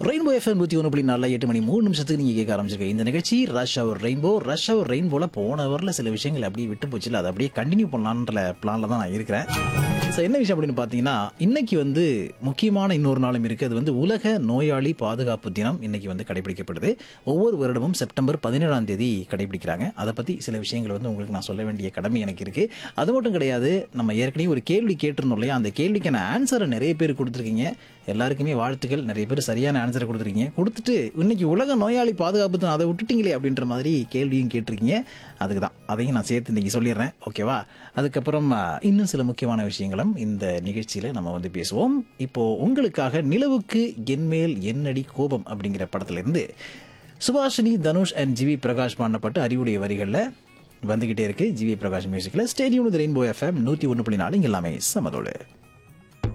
rainbow FM நூற்றி ஒன்று புள்ளி நாலில் எட்டு மணி மூணு நிமிஷத்துக்கு நீங்கள் கேட்க ஆரம்பிச்சிருக்கீங்க இந்த நிகழ்ச்சி rush hour rainbow rush hour ரெயின்போல போன ஹவரில் சில விஷயங்கள் அப்படியே விட்டு போச்சு அதை அப்படியே கண்டினியூ பண்ணலான்ற பிளானில் தான் நான் இருக்கிறேன் ஸோ என்ன விஷயம் அப்படின்னு பார்த்தீங்கன்னா இன்னைக்கு வந்து முக்கியமான இன்னொரு நாளும் இருக்குது அது வந்து உலக நோயாளி பாதுகாப்பு தினம் இன்னைக்கு வந்து கடைபிடிக்கப்படுது ஒவ்வொரு வருடமும் செப்டம்பர் பதினேழாம் தேதி கடைபிடிக்கிறாங்க அதை பற்றி சில விஷயங்கள் வந்து உங்களுக்கு நான் சொல்ல வேண்டிய கடமை எனக்கு இருக்குது அது மட்டும் கிடையாது நம்ம ஏற்கனவே ஒரு கேள்வி கேட்டிருந்தோம் இல்லையா அந்த கேள்விக்கான ஆன்சரை நிறைய பேர் கொடுத்துருக்கீங்க எல்லாருக்குமே வாழ்த்துக்கள் நிறைய பேர் சரியான ஆன்சரை கொடுத்துருக்கீங்க கொடுத்துட்டு இன்னைக்கு உலக நோயாளி பாதுகாப்பு தினம் அதை விட்டுட்டீங்களே அப்படின்ற மாதிரி கேள்வியும் கேட்டிருக்கீங்க அதுக்கு தான் அதையும் நான் சேர்த்து இன்னைக்கு சொல்லிடுறேன் ஓகேவா அதுக்கப்புறம் ஆ, இன்னும் சில முக்கியமான விஷயங்களும் இந்த நிகழ்ச்சியில் நம்ம வந்து பேசுவோம் இப்போ உங்களுக்காக நிலவுக்கு என்மேல் என்னடி கோபம் அப்படிங்கிற படத்துல இருந்து சுபாஷினி தனுஷ் அண்ட் ஜிவி பிரகாஷ் பாடப்பட்டு அறிவுடைய வரிகளில் வந்துகிட்டே இருக்கு ஜிவி பிரகாஷ் மியூசிக்கில் ஸ்டேடியம் ரெயின்போ எஃப்எம் நூற்றி ஒன்று புள்ளி நாலு இங்க எல்லாமே சமதோடு